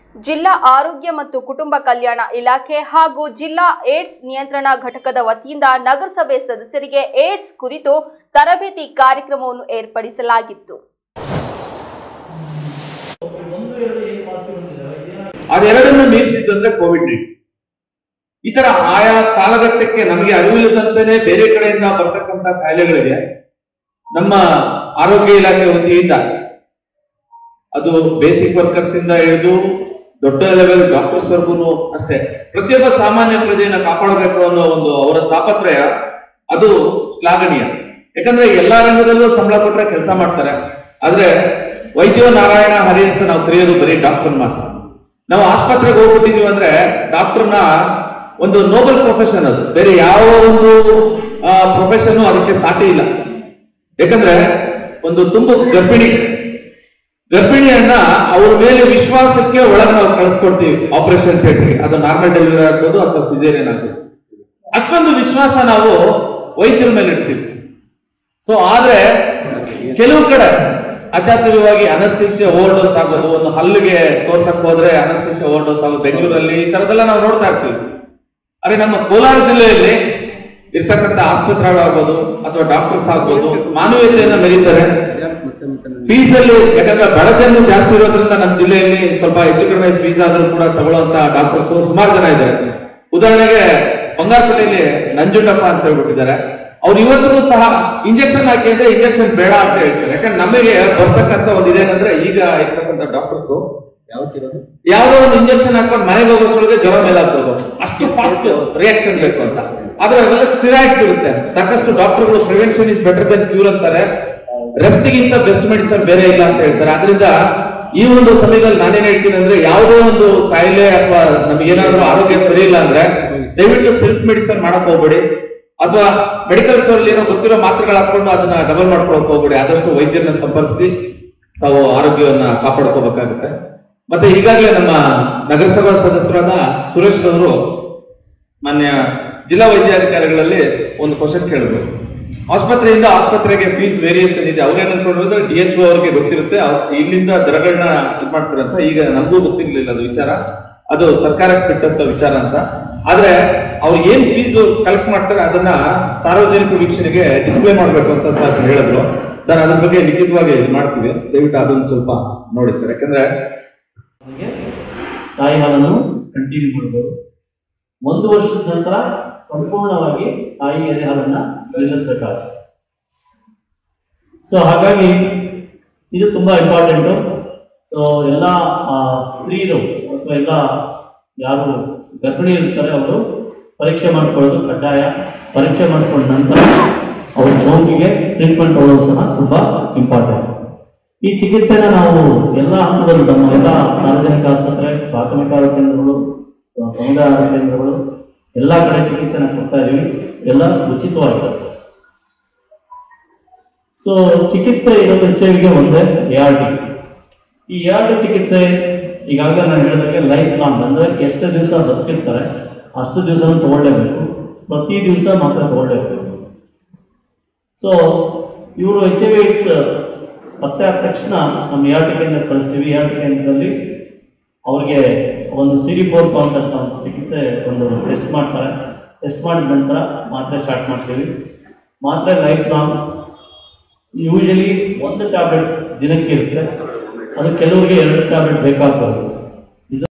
ಜಿಲ್ಲಾ ಆರೋಗ್ಯ ಮತ್ತು ಕುಟುಂಬ ಕಲ್ಯಾಣ ಇಲಾಖೆ ಹಾಗೂ ಜಿಲ್ಲಾ ಏಡ್ಸ್ ನಿಯಂತ್ರಣ ಘಟಕದ ವತಿಯಿಂದ ನಗರಸಭೆ ಸದಸ್ಯರಿಗೆ ಏಡ್ಸ್ ಕುರಿತು ತರಬೇತಿ ಕಾರ್ಯಕ್ರಮವನ್ನು ಏರ್ಪಡಿಸಲಾಗಿತ್ತು ಅದೆರಡನ್ನು ಮೀರಿಸಿದ್ದು ಅಂದ್ರೆ ಕೋವಿಡ್ ನೈನ್ಟೀನ್ ಈ ತರ ಆಯಾ ಕಾಲಘಟ್ಟಕ್ಕೆ ನಮಗೆ ಅರಿವಿಲ್ಲದಂತೆಯೇ ಬೇರೆ ಕಡೆಯಿಂದ ಬರ್ತಕ್ಕಂಥ ಕಾಯಿಲೆಗಳಿಗೆ ನಮ್ಮ ಆರೋಗ್ಯ ಇಲಾಖೆ ವತಿಯಿಂದ ಅದು ಬೇಸಿಕ್ ವರ್ಕರ್ಸ್ ಇಂದ ಹಿಡಿದು ದೊಡ್ಡ ಲೆವೆಲ್ ಡಾಕ್ಟರ್ಸ್ ವರ್ಗು ಅಷ್ಟೇ ಪ್ರತಿಯೊಬ್ಬ ಸಾಮಾನ್ಯ ಪ್ರಜೆಯನ್ನ ಕಾಪಾಡಬೇಕು ಅನ್ನೋ ಒಂದು ಅವರ ತಾಪತ್ರಯ ಅದು ಶ್ಲಾಘನೀಯ ಯಾಕಂದ್ರೆ ಎಲ್ಲಾ ರಂಗದಲ್ಲೂ ಸಂಬಳ ಕೊಟ್ರೆ ಕೆಲಸ ಮಾಡ್ತಾರೆ ಆದ್ರೆ ವೈದ್ಯೋ ನಾರಾಯಣ ಹರಿ ಅಂತ ನಾವು ಕರೆಯೋದು ಬರೀ ಡಾಕ್ಟರ್ ಮಾತ್ರ ನಾವು ಆಸ್ಪತ್ರೆಗೆ ಹೋಗ್ಬಿಟ್ಟಿದೀವಿ ಅಂದ್ರೆ ಡಾಕ್ಟರ್ನ ಒಂದು ನೋಬಲ್ ಪ್ರೊಫೆಷನ್ ಅದು ಬೇರೆ ಯಾವ ಒಂದು ಪ್ರೊಫೆಷನ್ ಅದಕ್ಕೆ ಸಾಟಿ ಇಲ್ಲ ಯಾಕಂದ್ರೆ ಒಂದು ತುಂಬ ಗರ್ಭಿಣಿ ಗರ್ಭಿಣಿಯನ್ನ ಅವ್ರ ಮೇಲೆ ವಿಶ್ವಾಸಕ್ಕೆ ಒಳಗೆ ನಾವು ಕಳಿಸ್ಕೊಡ್ತೀವಿ ಆಪರೇಷನ್ ಥಿಯೇಟರ್ಗೆ ಅದು ನಾರ್ಮಲ್ ಡೆಲಿವರಿ ಆಗ್ಬೋದು ಅಥವಾ ಸಿಸೇರಿಯನ್ ಆಗ್ಬೋದು ಅಷ್ಟೊಂದು ವಿಶ್ವಾಸ ನಾವು ವೈದ್ಯರ ಮೇಲೆ ಇಡ್ತೀವಿ ಸೊ ಆದ್ರೆ ಕೆಲವು ಕಡೆ ಅಚಾತುರ್ಯವಾಗಿ ಅನಸ್ತಿಷ್ಯ ಓವರ್ಡೋಸ್ ಆಗೋದು ಒಂದು ಹಲ್ಲಿಗೆ ತೋರ್ಸಕ್ ಹೋದ್ರೆ ಅನಸ್ತಿಷ್ಯ ಓವರ್ಡೋಸ್ ಆಗೋದು ಬೆಂಗಳೂರಲ್ಲಿ ಈ ತರದೆಲ್ಲ ನಾವು ನೋಡ್ತಾ ಇರ್ತೀವಿ ಅರೆ ನಮ್ಮ ಕೋಲಾರ ಜಿಲ್ಲೆಯಲ್ಲಿ ಇರ್ತಕ್ಕಂಥ ಆಸ್ಪತ್ರೆಗಳಾಗ್ಬೋದು ಅಥವಾ ಡಾಕ್ಟರ್ಸ್ ಆಗ್ಬೋದು ಮಾನವೀಯತೆಯನ್ನ ಮೆರೀತಾರೆ ಫೀಸ್ ಅಲ್ಲಿ ಯಾಕಂದ್ರೆ ಬಡ ಜನ ಜಾಸ್ತಿ ಇರೋದ್ರಿಂದ ನಮ್ಮ ಜಿಲ್ಲೆಯಲ್ಲಿ ಸ್ವಲ್ಪ ಹೆಚ್ಚು ಕಡಿಮೆ ಫೀಸ್ ಆದ್ರೂ ಕೂಡ ತಗೊಳ್ಳುವಂತ ಡಾಕ್ಟರ್ಸ್ ಸುಮಾರು ಜನ ಇದ್ದಾರೆ ಉದಾಹರಣೆಗೆ ಬಂಗಾರಪೇಟೆಯಲ್ಲಿ ನಂಜುಂಡಪ್ಪ ಅಂತ ಹೇಳ್ಬಿಟ್ಟಿದ್ದಾರೆ ಅವ್ರು ಇವತ್ತಿಗೂ ಸಹ ಇಂಜೆಕ್ಷನ್ ಹಾಕಿ ಅಂದ್ರೆ ಇಂಜೆಕ್ಷನ್ ಬೇಡ ಅಂತ ಹೇಳ್ತಾರೆ ಯಾಕಂದ್ರೆ ನಮಗೆ ಬರ್ತಕ್ಕಂಥ ಒಂದು ಇದೇನಂದ್ರೆ ಈಗ ಇರ್ತಕ್ಕಂಥ ಡಾಕ್ಟರ್ಸ್ ಯಾವ್ದೋ ಒಂದು ಇಂಜೆಕ್ಷನ್ ಹಾಕೊಂಡು ಮನೆಗೆ ಹೋಗೋಷ್ಟ್ರೊಳಗೆ ಜ್ವರ ಮೇಲೆ ಹಾಕೋದು ಅಷ್ಟು ಫಾಸ್ಟ್ ರಿಯಾಕ್ಷನ್ ಬೇಕು ಅಂತ ಆದ್ರೆ ಅವೆಲ್ಲ ಸ್ಟಿರಾಯ್ಡ್ಸ್ ಇರುತ್ತೆ ಸಾಕಷ್ಟು ಡಾಕ್ಟರ್ಗಳು prevention is better than cure ಅಂತಾರೆ ರೆಸ್ಟ್ ಗಿಂತ ಬೆಸ್ಟ್ ಮೆಡಿಸನ್ ಬೇರೆ ಇಲ್ಲ ಅಂತ ಹೇಳ್ತಾರೆ ಆದ್ರಿಂದ ಈ ಒಂದು ಸಮಯದಲ್ಲಿ ನಾನೇನ್ ಹೇಳ್ತೀನಿ ಅಂದ್ರೆ ಯಾವುದೋ ಒಂದು ಕಾಯಿಲೆ ಅಥವಾ ನಮಗೇನಾದ್ರೂ ಆರೋಗ್ಯ ಸರಿ ಇಲ್ಲ ಅಂದ್ರೆ ದಯವಿಟ್ಟು ಸೆಲ್ಫ್ ಮೆಡಿಸನ್ ಮಾಡಕ್ ಹೋಗ್ಬೇಡಿ ಅಥವಾ ಮೆಡಿಕಲ್ ಸ್ಟೋರ್ ಏನೋ ಗೊತ್ತಿರೋ ಮಾತ್ರೆಗಳು ಹಾಕೊಂಡು ಅದನ್ನ ಡಬಲ್ ಮಾಡ್ಕೊಳಕ್ ಹೋಗ್ಬೇಡಿ ಆದಷ್ಟು ವೈದ್ಯರನ್ನ ಸಂಪರ್ಕಿಸಿ ತಾವು ಆರೋಗ್ಯವನ್ನ ಕಾಪಾಡ್ಕೋಬೇಕಾಗುತ್ತೆ ಮತ್ತೆ ಈಗಾಗಲೇ ನಮ್ಮ ನಗರಸಭಾ ಸದಸ್ಯರಾದ ಸುರೇಶ್ ರವರು ಮಾನ್ಯ ಜಿಲ್ಲಾ ವೈದ್ಯಾಧಿಕಾರಿಗಳಲ್ಲಿ ಒಂದು ಕ್ವಶನ್ ಕೇಳಿದ್ರು ಆಸ್ಪತ್ರೆಯಿಂದ ಆಸ್ಪತ್ರೆಗೆ ಫೀಸ್ ವೇರಿಯೇಷನ್ ಇದೆ ಅವ್ರೇನ್ ಅನ್ಕೊಂಡಿದ್ರೆ ಡಿ ಎಚ್ ಅವ್ರಿಗೆ ಗೊತ್ತಿರುತ್ತೆ ಅವ್ರು ಇಲ್ಲಿಂದ ದರಗಳನ್ನ ಇದು ಮಾಡ್ತಾರೆ ಅಂತ ಈಗ ನಮಗೂ ಗೊತ್ತಿರ್ಲಿಲ್ಲ ಅದು ವಿಚಾರ ಅದು ಸರ್ಕಾರಕ್ಕೆ ಬಿಟ್ಟಂತ ವಿಚಾರ ಅಂತ ಆದ್ರೆ ಅವ್ರು ಏನ್ ಫೀಸ್ ಕಲೆಕ್ಟ್ ಮಾಡ್ತಾರೆ ಅದನ್ನ ಸಾರ್ವಜನಿಕ ವೀಕ್ಷಣೆಗೆ ಡಿಸ್ಪ್ಲೇ ಮಾಡ್ಬೇಕು ಅಂತ ಸರ್ ಹೇಳಿದ್ರು ಸರ್ ಅದ್ರ ಬಗ್ಗೆ ಲಿಖಿತವಾಗಿ ಇದು ಮಾಡ್ತೀವಿ ದಯವಿಟ್ಟು ಅದನ್ನ ಸ್ವಲ್ಪ ನೋಡಿ ಸರ್ ಯಾಕಂದ್ರೆ ತಾಯಿ ಹಾಲನ್ನು ಕಂಟಿನ್ಯೂ ಮಾಡ್ಬೋದು ಒಂದು ವರ್ಷದ ನಂತರ ಸಂಪೂರ್ಣವಾಗಿ ತಾಯಿ ಎದೆ ಹಾಲನ್ನ ನಿಲ್ಲಿಸಬೇಕಾಗುತ್ತೆ ಸೊ ಹಾಗಾಗಿ ಇದು ತುಂಬಾ ಇಂಪಾರ್ಟೆಂಟು ಸೊ ಎಲ್ಲ ಆ, ಸ್ತ್ರೀಯರು ಅಥವಾ ಎಲ್ಲ ಯಾರು ಗರ್ಭಿಣಿ ಇರ್ತಾರೆ ಅವರು ಪರೀಕ್ಷೆ ಮಾಡಿಕೊಳ್ಳೋದು ಕಡ್ಡಾಯ ಪರೀಕ್ಷೆ ಮಾಡಿಕೊಂಡ ನಂತರ ಅವ್ರ ಸೋಂಕಿಗೆ ಟ್ರೀಟ್ಮೆಂಟ್ ತಗೊಳ್ಳೋದು ಸಹ ತುಂಬಾ ಇಂಪಾರ್ಟೆಂಟ್ ಈ ಚಿಕಿತ್ಸೆನ ನಾವು ಎಲ್ಲ ಹಂತದಲ್ಲೂ ನಮ್ಮ ಎಲ್ಲ ಸಾರ್ವಜನಿಕ ಆಸ್ಪತ್ರೆ ಪ್ರಾಥಮಿಕ ಆರೋಗ್ಯ ಕೇಂದ್ರಗಳು ಆ, ಸಮುದಾಯ ಆರೋಗ್ಯ ಕೇಂದ್ರಗಳು ಎಲ್ಲ ಕಡೆ ಚಿಕಿತ್ಸೆನ ಕೊಡ್ತಾ ಇದೀವಿ ಎಲ್ಲ ಉಚಿತವಾಗಿದೆ ಸೊ ಚಿಕಿತ್ಸೆ ಇರೋದು ಎಚ್ ಐವಿಗೆ ಒಂದೇ ಎ ಆರ್ ಟಿ ಈ ಎ ಆರ್ ಟಿ ಚಿಕಿತ್ಸೆ ಈಗಾಗಲೇ ನಾನು ಹೇಳಿದಾಗೆ ಲೈಫ್ ಲಾಂಗ್ ಅಂದ್ರೆ ಎಷ್ಟು ದಿವಸ ಬದುಕಿರ್ತಾರೆ ಅಷ್ಟು ದಿವಸ ತಗೊಳ್ಳೇಬೇಕು ಪ್ರತಿ ದಿವಸ ಮಾತ್ರ ತಗೊಳ್ಳೇಬೇಕು ಸೊ ಇವರು ಎಚ್ ಐ ಏಡ್ಸ್ ಪತ್ತೆ ಆದ ತಕ್ಷಣ ನಮ್ಮ ಎ ಆರ್ ಟಿ ಕೇಂದ್ರ ಕಳಿಸ್ತೀವಿ ಎ ಆರ್ ಟಿ ಕೇಂದ್ರದಲ್ಲಿ ಅವ್ರಿಗೆ ಒಂದು ಸಿರಿ ಫೋರ್ ಕೌಂಟ್ ಅಂತ ಒಂದು ಚಿಕಿತ್ಸೆ ಒಂದು ಟೆಸ್ಟ್ ಮಾಡ್ತಾರೆ ಟೆಸ್ಟ್ ಮಾಡಿದ ನಂತರ ಮಾತ್ರೆ ಸ್ಟಾರ್ಟ್ ಮಾಡ್ತೀವಿ ಮಾತ್ರೆ ಲೈಫ್ ಲಾಂಗ್ ಯೂಶಲಿ ಒಂದು ಟ್ಯಾಬ್ಲೆಟ್ ದಿನಕ್ಕೆ ಇರುತ್ತೆ ಅದು ಕೆಲವರಿಗೆ ಎರಡು ಟ್ಯಾಬ್ಲೆಟ್ ಬೇಕಾಗ್ಬೋದು